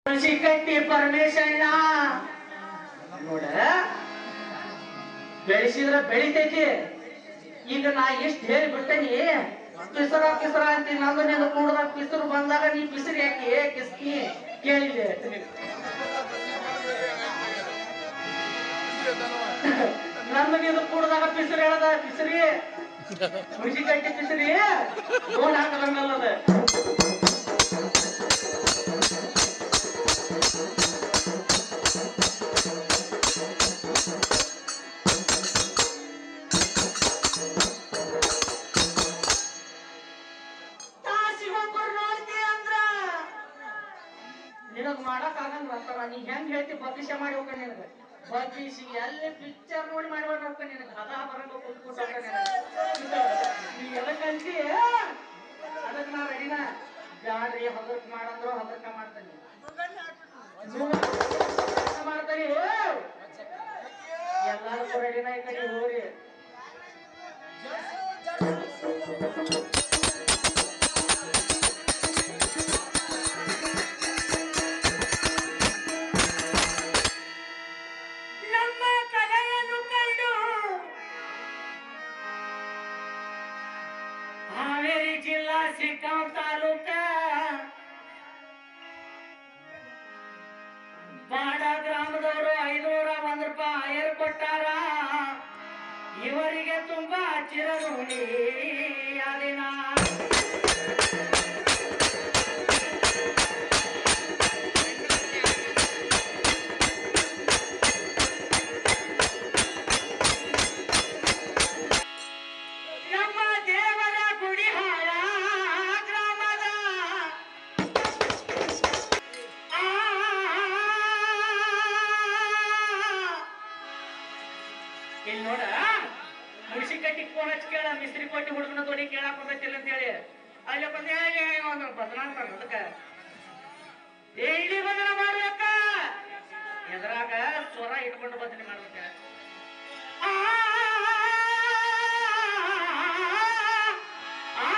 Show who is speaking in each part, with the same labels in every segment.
Speaker 1: ಕಟ್ಟಿ ಪರಮೇಶಣ್ಣ ನೋಡ ಬೆಳೆಸಿದ್ರ ಬೆಳಿತೈತಿ ಈಗ ನಾ ಇಷ್ಟ ಹೇಳಿ ಬಿಟ್ಟನಿ ಪಿಸರ ಪಿಸರ ಅಂತ ನಂದು ನಿಂದ ಕೂಡದಾಗ ಪಿಸರು ಬಂದಾಗ ನೀ ಪಿಸರಿ ಯಾಕೆ ಕಿಸ್ನಿ ಕೇಳಿದೆ ನಂದು ನಿಂದ ಕೂಡದಾಗ ಪಿಸರಿ ಹೇಳದ ಪಿಸರಿ ಹುಡುಗಿ ಕಟ್ಟಿ ಪಿಸರಿ ನೋಡ್ ಹಾಕದಂಗಲ್ಲದ ತಾಸಿಗೊಬ್ಬರು ನೋಡ್ತಿ ಅಂದ್ರ ನಿನಗ್ ಮಾಡಕ್ ಆಗಂಗ್ ಬರ್ತಾರ ನೀ ಹೆಂಗ್ ಹೇಳ್ತಿ ಬಗ್ಗಿಸ ಮಾಡಿ ಹೋಗ ನಿನಗ ಬಗ್ಗಿಸಿ ಎಲ್ಲಿ ಪಿಕ್ಚರ್ ನೋಡಿ ಮಾಡ್ಬೇಡ ಹೋಗ ನಿನಗ ಅದ ಬರಂಗ ಕುತ್ಬಿಟ್ಟು ಹೋಗ ನಿನಗ ನೀ ಎದಕ್ಕಂತಿ ಅದಕ್ಕೆ ನಾ ರೆಡಿನ ಬ್ಯಾಡ್ರಿ ಹಗರ್ಕ್ ಮಾಡಂದ್ರು ಹಗರ್ಕ ಮಾಡ್ತಾನೆ ಮಾಡ್ತಾನೆ ಎಲ್ಲಾರು ರೆಡಿನ ಈ ಕಡೆ ಹೋಗ್ರಿ ನಮ್ಮ ಕಲೆಯನ್ನು ಕಂಡು ಹಾವೇರಿ ಜಿಲ್ಲಾ ಸಿಕ್ಕಾಂ ತಾಲೂಕ ಬಾಡ ಗ್ರಾಮದವರು ಐನೂರ ಒಂದ್ ರೂಪಾಯಿ ಐರ್ ಕೊಟ್ಟಾರ ಇವರಿಗೆ ತುಂಬಾ ಚಿರಋಣಿ ಅದಿನ ನಮ್ಮ ದೇವರ ಗುಡಿಹಾಳ ಗ್ರಾಮದ ಆ ಇಲ್ಲಿ ನೋಡ ಮುಡಿಸಿ ಕಟ್ಟಿ ಫೋನ್ ಹಚ್ಚಿ ಕೇಳ ಮಿಸ್ತ್ರಿ ಕೊಟ್ಟಿ ಹುಡುಗನ ತೊಡಿ ಕೇಳಕ್ ಹೋಗತ್ತಿಲ್ಲ ಅಂತ ಹೇಳಿ ಅಲ್ಲಿ ಬಂದ ಒಂದು ಬದಲಾಂತ ಅದಕ್ಕ ಏ ಇಲ್ಲಿ ಬಂದನ ಮಾಡ್ಬೇಕ ಎದ್ರಾಗ ಸ್ವರ ಇಟ್ಕೊಂಡು ಬದಲಿ ಮಾಡ್ಬೇಕ ಆ, ಆ,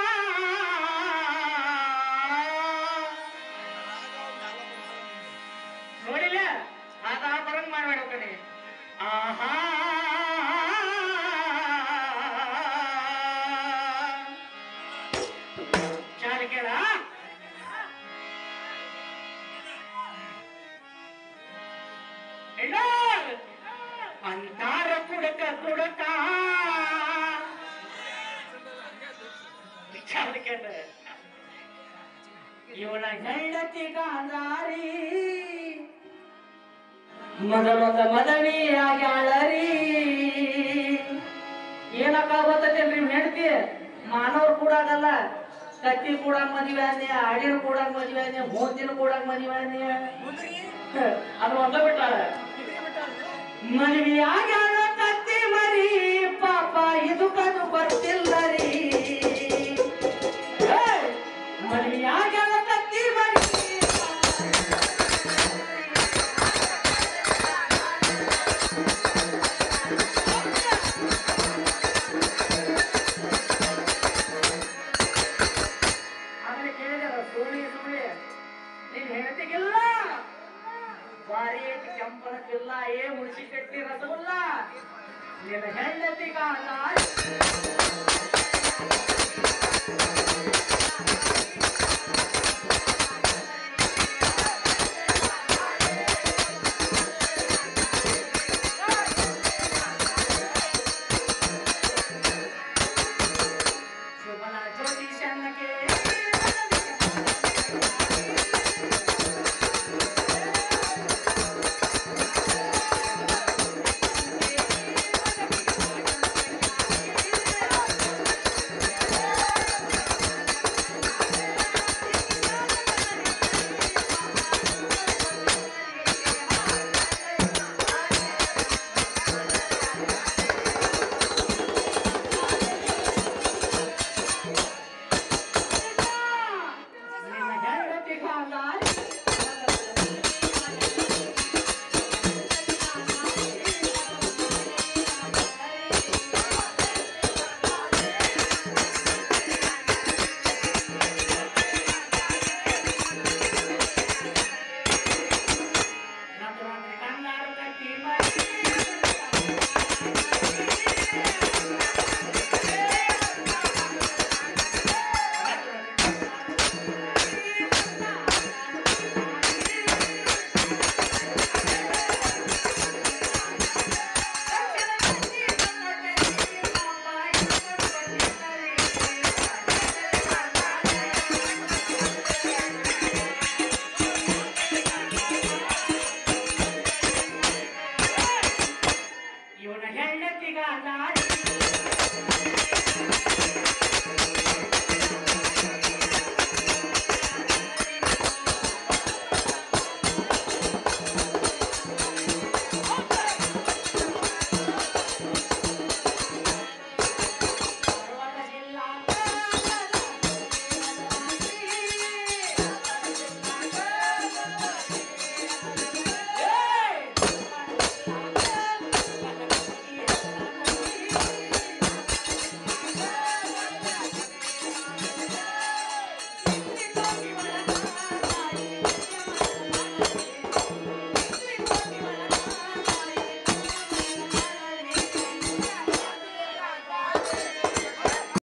Speaker 1: ನೋಡಿಲ್ಲ ಅದ ಬರಂಗ್ ಮಾಡ್ಬೇಡ ನೀ ಆಹಾ ಚಾಲ ಕೇಳ ಇಲ್ಲ ಅಂತಾರ ಕುಡಕ ಕುಡಕ ಚಾಲ ಕೇಳ ಇವಳ ಹೆಂಡತಿ ಗಾಂಧಾರಿ ಮೊದಲೊಂದ ಮದನಿ ಆಗ್ಯಾಳರಿ ಏನಕ್ಕ ಗೊತ್ತೇನ್ರಿ ಹೆಂಡತಿ ಮಾನವ್ರು ಕೂಡಾಗಲ್ಲ ಕತ್ತಿ ಕೂಡ ಮದುವೆ ಆನೆ ಆಡಿನ ಕೂಡ ಮದುವೆ ಆನೆ ಮೂತಿನ ಕೂಡ ಮದುವೆ ಆನೆ ಅದು ಒಂದ ಬಿಟ್ಟಾಳ ಮದುವೆ ಆಗ್ಯಾಳ ಕತ್ತಿ ಮರಿ ಪಾಪ ಇದು ಕದು ಬರ್ತಿಲ್ಲ ರೀ ಮದುವೆ ಆಗ್ಯಾಳ ಕತ್ತಿ ಮರಿ ಆಮೇಲೆ ಕೇಳಿದಾರ ಸುಳಿ ಸುಳಿ ನಿನ್ ಹೆಂಡತಿಗಿಲ್ಲ ಬಾರಿ ಐತಿ ಕೆಂಪನಕ್ಕಿಲ್ಲ ಏ ಮುಳ್ಸಿ ಕಟ್ಟಿ ರಸಗುಲ್ಲ ನಿನ್ನ ಹೆಂಡತಿಗ